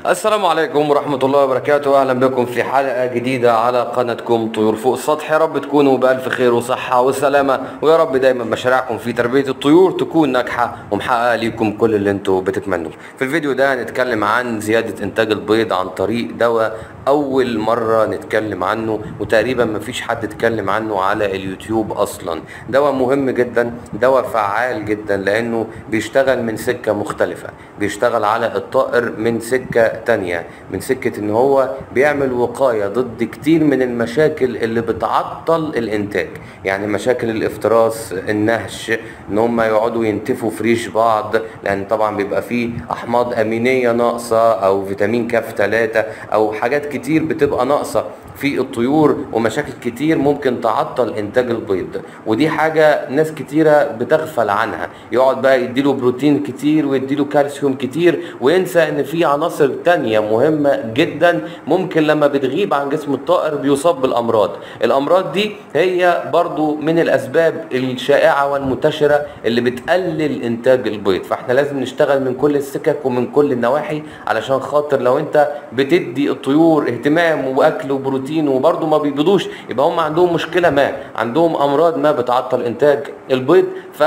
السلام عليكم ورحمة الله وبركاته أهلا بكم في حلقة جديدة على قناتكم طيور فوق السطح يا رب تكونوا بألف خير وصحة وسلامة ويا رب دايما مشاريعكم في تربية الطيور تكون ناجحة ومحققة ليكم كل اللي انتوا بتتمنوه في الفيديو ده هنتكلم عن زيادة إنتاج البيض عن طريق دواء أول مرة نتكلم عنه وتقريبا مفيش حد اتكلم عنه على اليوتيوب أصلا دواء مهم جدا دواء فعال جدا لأنه بيشتغل من سكة مختلفة بيشتغل على الطائر من سكة تانية من سكة ان هو بيعمل وقاية ضد كتير من المشاكل اللي بتعطل الانتاج يعني مشاكل الافتراس النهش ان هم يقعدوا ينتفوا في ريش بعض لان طبعا بيبقى فيه احماض امينية ناقصة او فيتامين كاف 3 او حاجات كتير بتبقى ناقصة في الطيور ومشاكل كتير ممكن تعطل انتاج البيض ودي حاجة ناس كتيرة بتغفل عنها يقعد بقى يديله بروتين كتير ويديله كالسيوم كتير وينسى ان في عناصر تانية مهمة جدا ممكن لما بتغيب عن جسم الطائر بيصاب بالامراض الامراض دي هي برضو من الاسباب الشائعة والمنتشرة اللي بتقلل انتاج البيض فاحنا لازم نشتغل من كل السكك ومن كل النواحي علشان خاطر لو انت بتدي الطيور اهتمام واكل وبروتين وبرضه ما بيبيضوش يبقى هم عندهم مشكله ما عندهم امراض ما بتعطل انتاج البيض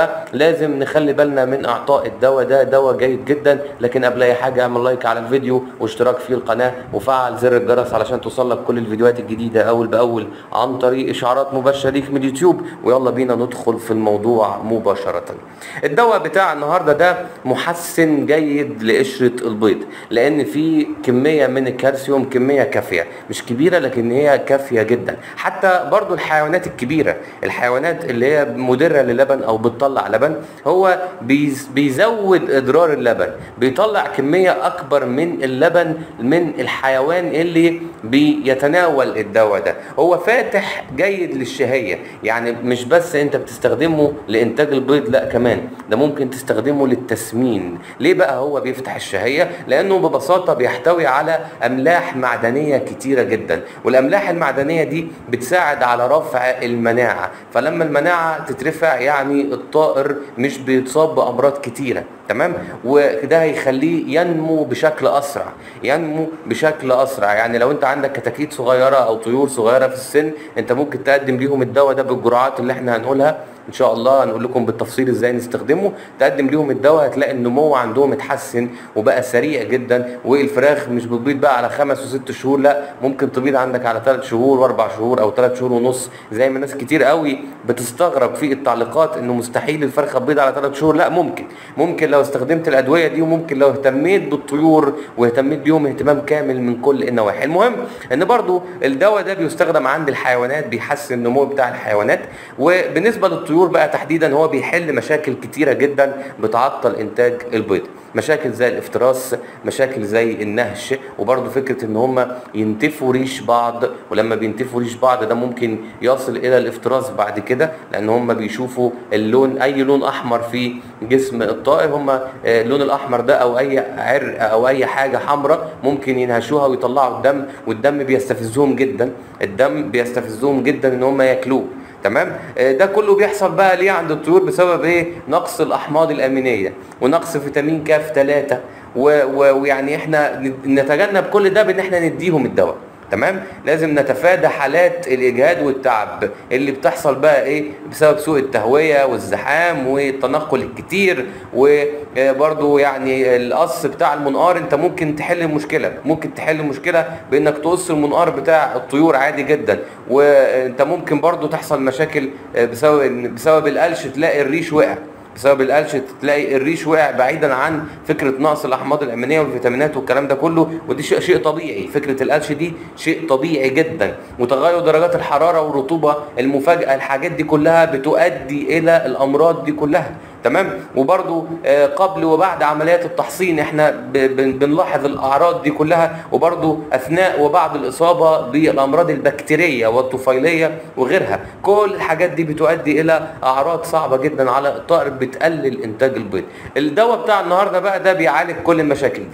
فلازم نخلي بالنا من اعطاء الدواء ده دواء جيد جدا لكن قبل اي حاجه اعمل لايك على الفيديو واشتراك في القناه وفعل زر الجرس علشان توصلك كل الفيديوهات الجديده اول باول عن طريق اشعارات مباشره ليك من اليوتيوب ويلا بينا ندخل في الموضوع مباشره الدواء بتاع النهارده ده محسن جيد لقشره البيض لان فيه كميه من الكالسيوم كميه كافيه مش كبيره لكن هي كافيه جدا حتى برضو الحيوانات الكبيره الحيوانات اللي هي مدره للبن او بتطلع لبن هو بيز- بيزود اضرار اللبن بيطلع كميه اكبر من اللبن من الحيوان اللي بيتناول الدواء ده هو فاتح جيد للشهيه يعني مش بس انت بتستخدمه لانتاج البيض لا كمان ده ممكن تستخدمه للتسمين ليه بقى هو بيفتح الشهيه لانه ببساطه بيحتوي على املاح معدنيه كتيره جدا والاملاح المعدنيه دي بتساعد على رفع المناعه فلما المناعه تترفع يعني الطائر مش بيتصاب بامراض كتيره تمام وده هيخليه ينمو بشكل اسرع ينمو بشكل اسرع يعني لو انت عندك كتاكيت صغيره او طيور صغيره في السن انت ممكن تقدم ليهم الدواء ده بالجرعات اللي احنا هنقولها ان شاء الله هنقول لكم بالتفصيل ازاي نستخدمه تقدم ليهم الدواء هتلاقي النمو عندهم اتحسن وبقى سريع جدا والفراخ مش بتبيض بقى على خمس وست شهور لا ممكن تبيض عندك على ثلاث شهور واربع شهور او ثلاث شهور ونص زي ما ناس كتير قوي بتستغرب في التعليقات انه مستحيل الفرخه تبيض على ثلاث شهور لا ممكن ممكن لو استخدمت الادويه دي وممكن لو اهتميت بالطيور واهتميت بيهم اهتمام كامل من كل النواحي المهم ان برضو الدواء ده بيستخدم عند الحيوانات بيحسن النمو بتاع الحيوانات وبالنسبه للطيور بقى تحديدا هو بيحل مشاكل كتيره جدا بتعطل انتاج البيض مشاكل زي الافتراس مشاكل زي النهش وبرضه فكره ان هم ينتفوا ريش بعض ولما بينتفوا ريش بعض ده ممكن يصل الى الافتراس بعد كده لان هم بيشوفوا اللون اي لون احمر في جسم الطائر هم آه، اللون الاحمر ده او اي عرق او اي حاجه حمراء ممكن ينهشوها ويطلعوا الدم والدم بيستفزهم جدا الدم بيستفزهم جدا ان هم ياكلوه تمام آه، ده كله بيحصل بقى ليه عند الطيور بسبب ايه نقص الاحماض الامينيه ونقص فيتامين كاف 3 ويعني احنا نتجنب كل ده بان احنا نديهم الدواء تمام لازم نتفادى حالات الاجهاد والتعب اللي بتحصل بقى ايه بسبب سوء التهويه والزحام والتنقل الكتير وبرضو يعني القص بتاع المنقار انت ممكن تحل المشكله ممكن تحل المشكله بانك تقص المنقار بتاع الطيور عادي جدا وانت ممكن برضو تحصل مشاكل بسبب بسبب القلش تلاقي الريش وقع بسبب القلش تلاقي الريش وقع بعيدا عن فكره نقص الاحماض الامينيه والفيتامينات والكلام ده كله ودي شيء شيء طبيعي فكره القلش دي شيء طبيعي جدا وتغير درجات الحراره والرطوبه المفاجاه الحاجات دي كلها بتؤدي الى الامراض دي كلها تمام وبرضو آه، قبل وبعد عمليات التحصين احنا ب- بن- بنلاحظ الاعراض دي كلها وبرضو اثناء وبعد الاصابه بالامراض البكتيريه والطفيليه وغيرها كل الحاجات دي بتؤدي الى اعراض صعبه جدا على الطائر بتقلل انتاج البيض الدواء بتاع النهارده بقى ده بيعالج كل المشاكل دي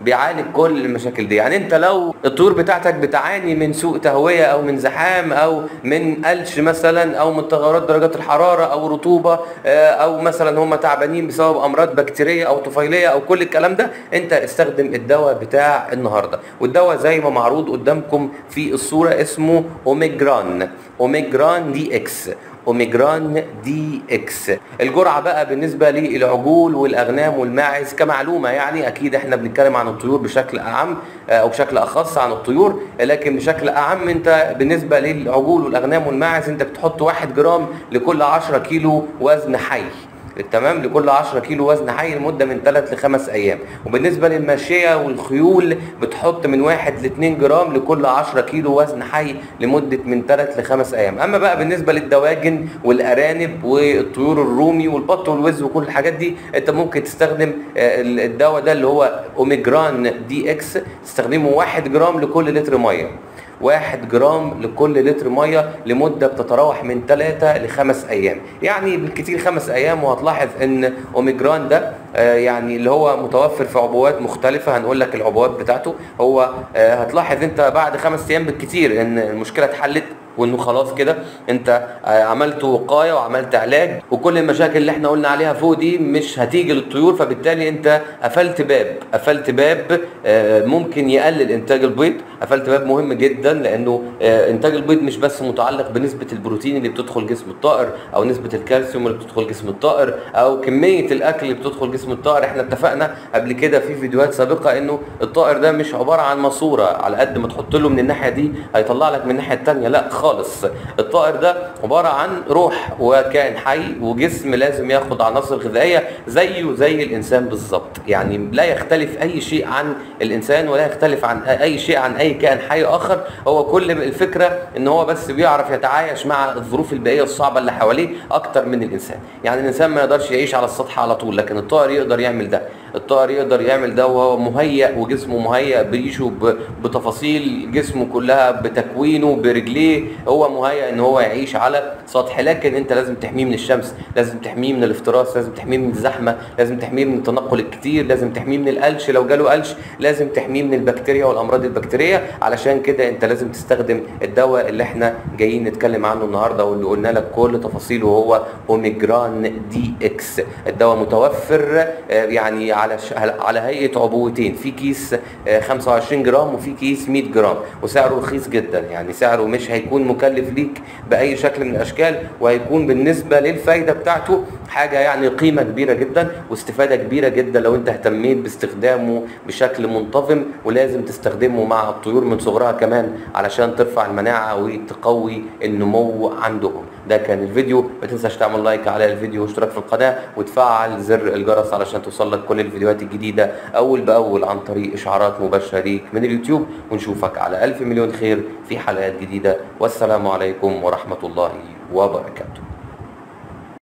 بيعالج كل المشاكل دي يعني انت لو الطيور بتاعتك بتعاني من سوء تهويه او من زحام او من قلش مثلا او من تغيرات درجات الحراره او رطوبه آه، او مثلا هم تعبانين بسبب امراض بكتيريه او طفيليه او كل الكلام ده انت استخدم الدواء بتاع النهارده والدواء زي ما معروض قدامكم في الصوره اسمه اوميجران اوميجران دي اكس اوميجران دي اكس الجرعه بقى بالنسبه للعجول والاغنام والماعز كمعلومه يعني اكيد احنا بنتكلم عن الطيور بشكل اعم آه، او بشكل اخص عن الطيور لكن بشكل اعم انت بالنسبه للعجول والاغنام والماعز انت بتحط 1 جرام لكل 10 كيلو وزن حي تمام لكل 10 كيلو وزن حي لمده من 3 ل 5 ايام وبالنسبه للماشيه والخيول بتحط من 1 ل 2 جرام لكل 10 كيلو وزن حي لمده من 3 ل 5 ايام اما بقى بالنسبه للدواجن والارانب والطيور الرومي والبط والوز وكل الحاجات دي انت ممكن تستخدم آه، الدواء ده اللي هو اوميجران دي اكس تستخدمه 1 جرام لكل لتر ميه واحد جرام لكل لتر ميه لمده بتتراوح من 3 ل 5 ايام يعني بالكثير خمس ايام وهتلاحظ ان اوميجران ده آه، يعني اللي هو متوفر في عبوات مختلفه هنقول لك العبوات بتاعته هو آه، هتلاحظ انت بعد خمس ايام بالكثير ان المشكله اتحلت وانه خلاص كده انت آه، عملت وقايه وعملت علاج وكل المشاكل اللي احنا قلنا عليها فوق دي مش هتيجي للطيور فبالتالي انت قفلت باب قفلت باب آه، ممكن يقلل انتاج البيض قفلت باب مهم جدا لانه آه، انتاج البيض مش بس متعلق بنسبه البروتين اللي بتدخل جسم الطائر او نسبه الكالسيوم اللي بتدخل جسم الطائر او كميه الاكل اللي بتدخل جسم الطائر احنا اتفقنا قبل كده في فيديوهات سابقه انه الطائر ده مش عباره عن ماسوره على قد ما تحط له من الناحيه دي هيطلع لك من الناحيه الثانيه لا خالص الطائر ده عباره عن روح وكائن حي وجسم لازم ياخد عناصر غذائيه زيه زي الانسان بالظبط يعني لا يختلف اي شيء عن الانسان ولا يختلف عن اي شيء عن اي كائن حي اخر هو كل الفكره ان هو بس بيعرف يتعايش مع الظروف البيئيه الصعبه اللي حواليه اكتر من الانسان يعني الانسان ما يقدرش يعيش على السطح على طول لكن الطائر يقدر يعمل ده الطائر يقدر يعمل ده وهو مهيأ وجسمه مهيأ بريشه ب- بتفاصيل جسمه كلها بتكوينه برجليه هو مهيأ ان هو يعيش على سطح لكن انت لازم تحميه من الشمس لازم تحميه من الافتراس لازم تحميه من الزحمه لازم تحميه من التنقل الكتير لازم تحميه من القلش لو جاله قلش لازم تحميه من البكتيريا والامراض البكتيريه علشان كده انت لازم تستخدم الدواء اللي احنا جايين نتكلم عنه النهارده واللي قلنا لك كل تفاصيله وهو اوميجران دي اكس الدواء متوفر آه، يعني على ش... على هيئه عبوتين في كيس آه، 25 جرام وفي كيس 100 جرام وسعره رخيص جدا يعني سعره مش هيكون مكلف ليك باي شكل من الاشكال وهيكون بالنسبه للفايده بتاعته حاجه يعني قيمه كبيره جدا واستفاده كبيره جدا لو انت اهتميت باستخدامه بشكل منتظم ولازم تستخدمه مع الطيور من صغرها كمان علشان ترفع المناعه وتقوي النمو عندهم ده كان الفيديو ما تنساش تعمل لايك على الفيديو واشتراك في القناه وتفعل زر الجرس علشان توصل لك كل الفيديوهات الجديده اول باول عن طريق اشعارات مباشره ليك من اليوتيوب ونشوفك على الف مليون خير في حلقات جديده والسلام عليكم ورحمه الله وبركاته